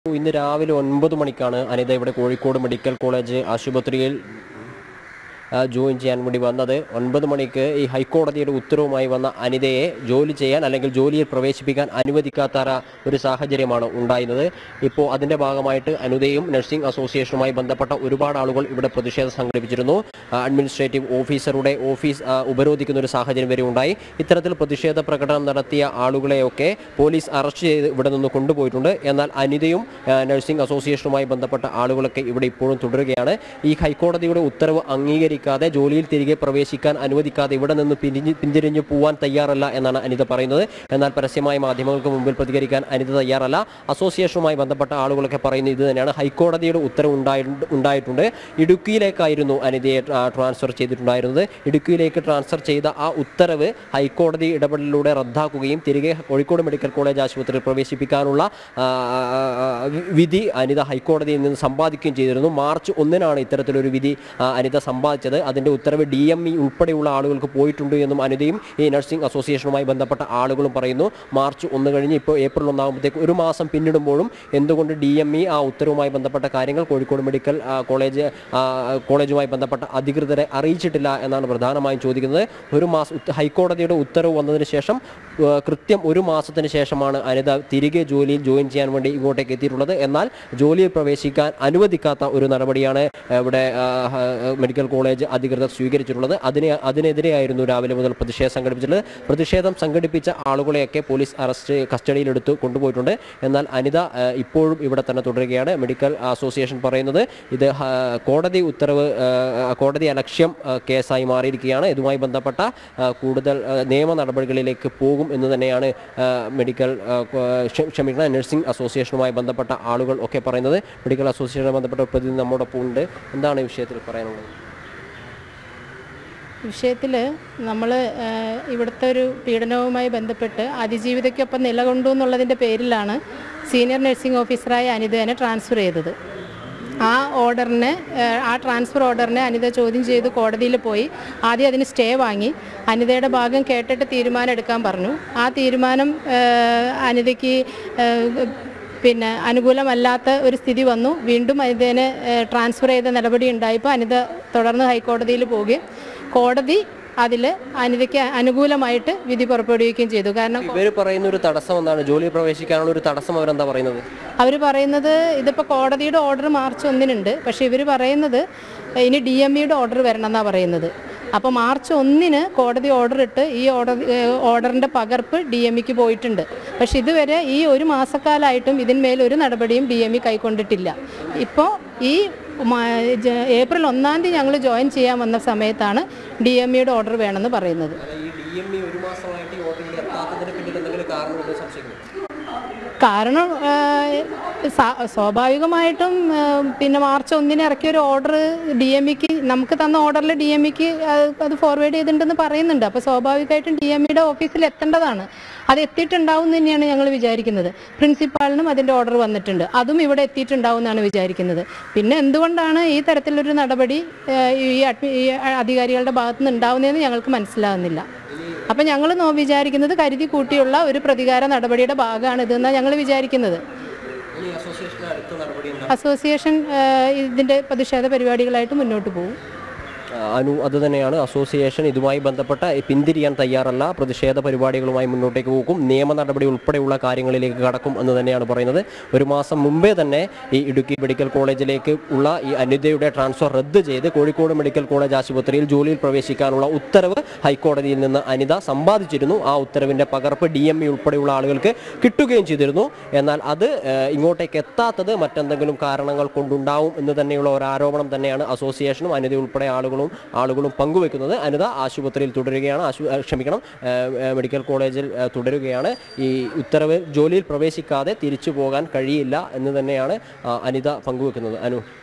ഇന്ന് രാവിലെ ഒൻപത് മണിക്കാണ് അനിത ഇവിടെ കോഴിക്കോട് മെഡിക്കൽ കോളേജ് ആശുപത്രിയിൽ ആ, ജോയിൻ ചെയ്യാൻ വേണ്ടി വന്നത് ഒൻപത് മണിക്ക് ഈ ഹൈക്കോടതിയുടെ ഉത്തരവുമായി വന്ന അനിതയെ ജോലി ചെയ്യാൻ അല്ലെങ്കിൽ ജോലിയിൽ പ്രവേശിപ്പിക്കാൻ അനുവദിക്കാത്ത ഒരു സാഹചര്യമാണ് ഉണ്ടായിരുന്നത് ഇപ്പോൾ അതിന്റെ ഭാഗമായിട്ട് അനിതയും നഴ്സിംഗ് അസോസിയേഷനുമായി ബന്ധപ്പെട്ട ഒരുപാട് ആളുകൾ ഇവിടെ പ്രതിഷേധം സംഘടിപ്പിച്ചിരുന്നു ആ, അഡ്മിനിസ്ട്രേറ്റീവ് ഓഫീസറുടെ ഓഫീസ് ആ, ഉപരോധിക്കുന്ന ഒരു സാഹചര്യം വരെ ഉണ്ടായി ഇത്തരത്തിൽ പ്രതിഷേധ പ്രകടനം നടത്തിയ ആളുകളെയൊക്കെ പോലീസ് അറസ്റ്റ് ചെയ്ത് ഇവിടെ നിന്ന് കൊണ്ടുപോയിട്ടുണ്ട് എന്നാൽ അനിതയും ആ, നഴ്സിംഗ് അസോസിയേഷനുമായി ബന്ധപ്പെട്ട ആളുകളൊക്കെ ഇവിടെ ഇപ്പോഴും തുടരുകയാണ് ഈ ഹൈക്കോടതിയുടെ ഉത്തരവ് അംഗീകരിക്കാതെ ജോലിയിൽ തിരികെ പ്രവേശിക്കാൻ അനുവദിക്കാതെ ഇവിടെ നിന്ന് പിരിഞ്ഞ് പിന്തിരിഞ്ഞു പോവാൻ തയ്യാറല്ല എന്നാണ് അനിത പറയുന്നത് എന്നാൽ പരസ്യമായ മാധ്യമങ്ങൾക്ക് മുമ്പിൽ പ്രതികരിക്കാൻ അനിത തയ്യാറല്ല അസോസിയേഷനുമായി ബന്ധപ്പെട്ട ആളുകളൊക്കെ പറയുന്നത് ഇത് തന്നെയാണ് ഹൈക്കോടതിയുടെ ഉത്തരവ് ഉണ്ടായി ഉണ്ടായിട്ടുണ്ട് ഇടുക്കിയിലേക്കായിരുന്നു അനിതയെ ട്രാ- ട്രാൻസ്ഫർ ചെയ്തിട്ടുണ്ടായിരുന്നത് ഇടുക്കിയിലേക്ക് ട്രാൻസ്ഫർ ചെയ്ത ആ ഉത്തരവ് ഹൈക്കോടതി ഇടപെടലിലൂടെ റദ്ദാക്കുകയും തിരികെ കോഴിക്കോട് മെഡിക്കൽ കോളേജ് ആശുപത്രിയിൽ പ്രവേശിപ്പിക്കാനുള്ള ആ, ആ, വി- വിധി അനിത ഹൈക്കോടതിയിൽ നിന്ന് സമ്പാദിക്കുകയും ചെയ്തിരുന്നു മാർച്ച് ഒന്നിനാണ് ഇത്തരത്തിലൊരു വിധി ആ, അനിത സമ്പാദിച്ചത് അതിന്റെ ഉത്തരവ് ഡി എം ഇ ഉൾപ്പെടെയുള്ള ആളുകൾക്ക് പോയിട്ടുണ്ട് എന്നും അനിതയും ഈ നഴ്സിംഗ് അസോസിയേഷനുമായി ബന്ധപ്പെട്ട ആളുകളും പറയുന്നു മാർച്ച് ഒന്ന് കഴിഞ്ഞ് ഇപ്പോൾ ഏപ്രിൽ ഒന്നാകുമ്പോഴത്തേക്ക് ഒരു മാസം പിന്നിടുമ്പോഴും എന്തുകൊണ്ട് ഡി എം ഇ ആ ഉത്തരവുമായി ബന്ധപ്പെട്ട കാര്യങ്ങൾ കോഴിക്കോട് മെഡിക്കൽ ആ, കോളേജ് ആ, കോളേജുമായി ബന്ധപ്പെട്ട അധികൃതരെ അറിയിച്ചിട്ടില്ല എന്നാണ് പ്രധാനമായും ചോദിക്കുന്നത് ഒരു മാസം ഉത്ത- ഹൈക്കോടതിയുടെ ഉത്തരവ് വന്നതിന് ശേഷം ആ, കൃത്യം ഒരു മാസത്തിന് ശേഷമാണ് അനിത തിരികെ ജോലിയിൽ ജോയിൻ ചെയ്യാൻ വേണ്ടി ഇങ്ങോട്ടേക്ക് എത്തിയിട്ടുള്ളത് എന്നാൽ ജോലിയിൽ പ്രവേശിക്കാൻ അനുവദിക്കാത്ത ഒരു നടപടിയാണ് ഇവിടെ ആ, ആ, മെഡിക്കൽ കോളേജ് അധികൃതർ സ്വീകരിച്ചിട്ടുള്ളത് അതിനെ അതിനെതിരെയായിരുന്നു രാവിലെ മുതൽ പ്രതിഷേധം സംഘടിപ്പിച്ചിട്ടുള്ളത് പ്രതിഷേധം സംഘടിപ്പിച്ച ആളുകളെയൊക്കെ പോലീസ് അറസ്റ്റ് കസ്റ്റഡിയിലെടുത്ത് കൊണ്ടുപോയിട്ടുണ്ട് എന്നാൽ അനിത ആ, ഇപ്പോഴും ഇവിടെ തന്നെ തുടരുകയാണ് മെഡിക്കൽ അസോസിയേഷൻ പറയുന്നത് ഇത് ഹ- കോടതി ഉത്തരവ് ആ, കോടതി അലക്ഷ്യം ആ, കേസായി മാറിയിരിക്കുകയാണ് ഇതുമായി ബന്ധപ്പെട്ട ആ, കൂടുതൽ ആ, നിയമ നടപടികളിലേക്ക് പോകും എന്ന് തന്നെയാണ് ആ, മെഡിക്കൽ ആ, കോ- ക്ഷ- ക്ഷമിക്കണം നഴ്സിംഗ് അസോസിയേഷനുമായി ബന്ധപ്പെട്ട ആളുകൾ ഒക്കെ പറയുന്നത് മെഡിക്കൽ അസോസിയേഷനുമായി ബന്ധപ്പെട്ട ഒരു പ്രതിനിധി നമ്മോടൊപ്പം ഉണ്ട് എന്താണ് ഈ വിഷയത്തിൽ പറയാനുള്ളത് വിഷയത്തിൽ നമ്മൾ ഇവിടുത്തെ ഒരു പീഡനവുമായി ബന്ധപ്പെട്ട് അതിജീവിതയ്ക്കൊപ്പം നിലകൊണ്ടു എന്നുള്ളതിൻ്റെ പേരിലാണ് സീനിയർ നഴ്സിംഗ് ഓഫീസറായ അനിതേനെ ട്രാൻസ്ഫർ ചെയ്തത് ആ ഓർഡറിന് ഏഹ്, ആ ട്രാൻസ്ഫർ ഓർഡറിനെ അനിത ചോദ്യം ചെയ്ത് കോടതിയിൽ പോയി ആദ്യം അതിന് സ്റ്റേ വാങ്ങി അനിതയുടെ ഭാഗം കേട്ടിട്ട് തീരുമാനം എടുക്കാൻ പറഞ്ഞു ആ തീരുമാനം ഏഹ്, അനിതയ്ക്ക് ഏഹ്, പിന്നെ അനുകൂലമല്ലാത്ത ഒരു സ്ഥിതി വന്നു വീണ്ടും അനിതേനെ ഏഹ്, ട്രാൻസ്ഫർ ചെയ്ത നടപടി ഉണ്ടായപ്പോൾ അനിത തുടർന്ന് ഹൈക്കോടതിയിൽ പോവുകയും കോടതി അതിൽ അനിതയ്ക്ക് അനുകൂലമായിട്ട് വിധി പുറപ്പെടുവിക്കുകയും ചെയ്തു കാരണം ഇവർ പറയുന്ന ഒരു തടസ്സം എന്താണ് ജോലിയിൽ പ്രവേശിക്കാനുള്ള ഒരു തടസ്സം അവരെന്താ പറയുന്നത് അവർ പറയുന്നത് ഇതിപ്പോൾ കോടതിയുടെ ഓർഡർ മാർച്ച് ഒന്നിനുണ്ട് പക്ഷേ ഇവർ പറയുന്നത് ഇനി ഡി എം ഇയുടെ ഓർഡർ വരണം എന്നാണ് പറയുന്നത് അപ്പോൾ മാർച്ച് ഒന്നിന് കോടതി ഓർഡർ ഇട്ട് ഈ ഓർഡർ ഓർഡറിൻ്റെ പകർപ്പ് ഡി എം ഇക്ക് പോയിട്ടുണ്ട് പക്ഷെ ഇതുവരെ ഈ ഒരു മാസക്കാലമായിട്ടും ഇതിന്മേൽ ഒരു നടപടിയും ഡി എം ഇ കൈക്കൊണ്ടിട്ടില്ല ഇപ്പോൾ ഈ മ- ജ- ഏപ്രിൽ ഒന്നാം തീയതി ഞങ്ങൾ ജോയിൻ ചെയ്യാൻ വന്ന സമയത്താണ് ഡി എം ഇയുടെ ഓർഡർ വേണമെന്ന് പറയുന്നത് ഈ ഡി എം ഇ ഒരു മാസമായിട്ട് ഈ ഓർഡറിൽ എത്താത്തതിന് പിന്നിൽ എന്തെങ്കിലും കാരണമുണ്ടോ സംശയിക്കുന്നു കാരണം ആ, സാ- സ്വാഭാവികമായിട്ടും ആ, പിന്നെ മാർച്ച് ഒന്നിന് ഇറക്കിയ ഒരു ഓർഡർ ഡി എം ഇക്ക് നമുക്ക് തന്ന ഓർഡറിൽ ഡി എം ഇക്ക് അത് ഫോർവേഡ് ചെയ്തിട്ടുണ്ടെന്ന് പറയുന്നുണ്ട് അപ്പോൾ സ്വാഭാവികമായിട്ടും ഡി എം ഇയുടെ ഓഫീസിൽ എത്തേണ്ടതാണ് അത് എത്തിയിട്ടുണ്ടാവും എന്ന് തന്നെയാണ് ഞങ്ങൾ വിചാരിക്കുന്നത് പ്രിൻസിപ്പാളിനും അതിൻ്റെ ഓർഡർ വന്നിട്ടുണ്ട് അതും ഇവിടെ എത്തിയിട്ടുണ്ടാവും എന്നാണ് വിചാരിക്കുന്നത് പിന്നെ എന്തുകൊണ്ടാണ് ഈ തരത്തിലൊരു നടപടി ആ, ഈ അഡ്മി- ഈ അധികാരികളുടെ ഭാഗത്തു നിന്ന് ഉണ്ടാവുന്നതെന്ന് ഞങ്ങൾക്ക് മനസ്സിലാവുന്നില്ല അപ്പം ഞങ്ങൾ നോ വിചാരിക്കുന്നത് കരുതി കൂട്ടിയുള്ള ഒരു പ്രതികാര നടപടിയുടെ ഭാഗമാണ് ഇതെന്നാണ് ഞങ്ങൾ വിചാരിക്കുന്നത് ഇനി അസോസിയേഷന്റെ അടുത്ത നടപടി എന്താ അസോസിയേഷൻ ആ, ഇതിൻ്റെ പ്രതിഷേധ പരിപാടികളായിട്ട് മുന്നോട്ട് പോകും അനു അത് തന്നെയാണ് അസോസിയേഷൻ ഇതുമായി ബന്ധപ്പെട്ട പിന്തിരിയാൻ തയ്യാറല്ല പ്രതിഷേധ പരിപാടികളുമായി മുന്നോട്ടേക്ക് പോകും നിയമ നടപടി ഉൾപ്പെടെയുള്ള കാര്യങ്ങളിലേക്ക് കടക്കും എന്ന് തന്നെയാണ് പറയുന്നത് ഒരു മാസം മുമ്പേ തന്നെ ഈ ഇടുക്കി മെഡിക്കൽ കോളേജിലേക്ക് ഉള്ള ഈ അനിതയുടെ ട്രാൻസ്ഫർ റദ്ദ് ചെയ്ത് കോഴിക്കോട് മെഡിക്കൽ കോളേജ് ആശുപത്രിയിൽ ജോലിയിൽ പ്രവേശിക്കാനുള്ള ഉത്തരവ് ഹൈക്കോടതിയിൽ നിന്ന് അനിത സമ്പാദിച്ചിരുന്നു ആ ഉത്തരവിന്റെ പകർപ്പ് ഡി എം ഇ ഉൾപ്പെടെയുള്ള ആളുകൾക്ക് കിട്ടുകയും ചെയ്തിരുന്നു എന്നാൽ അത് ഏഹ്, ഇങ്ങോട്ടേക്ക് എത്താത്തത് മറ്റെന്തെങ്കിലും കാരണങ്ങൾ കൊണ്ടുണ്ടാവും എന്ന് തന്നെയുള്ള ഒരു ആരോപണം തന്നെയാണ് അസോസിയേഷനും അനിത ഉൾപ്പെടെ ആളുകളും ആളുകളും പങ്കുവെക്കുന്നത് അനിത ആശുപത്രിയിൽ തുടരുകയാണ് ആശു ഏഹ്, ക്ഷമിക്കണം ഏഹ്, ഏഹ്, മെഡിക്കൽ കോളേജിൽ ഏഹ്, തുടരുകയാണ് ഈ ഉത്തരവ് ജോലിയിൽ പ്രവേശിക്കാതെ തിരിച്ചു പോകാൻ കഴിയില്ല എന്ന് തന്നെയാണ് ആ, അനിത പങ്കുവെക്കുന്നത് അനു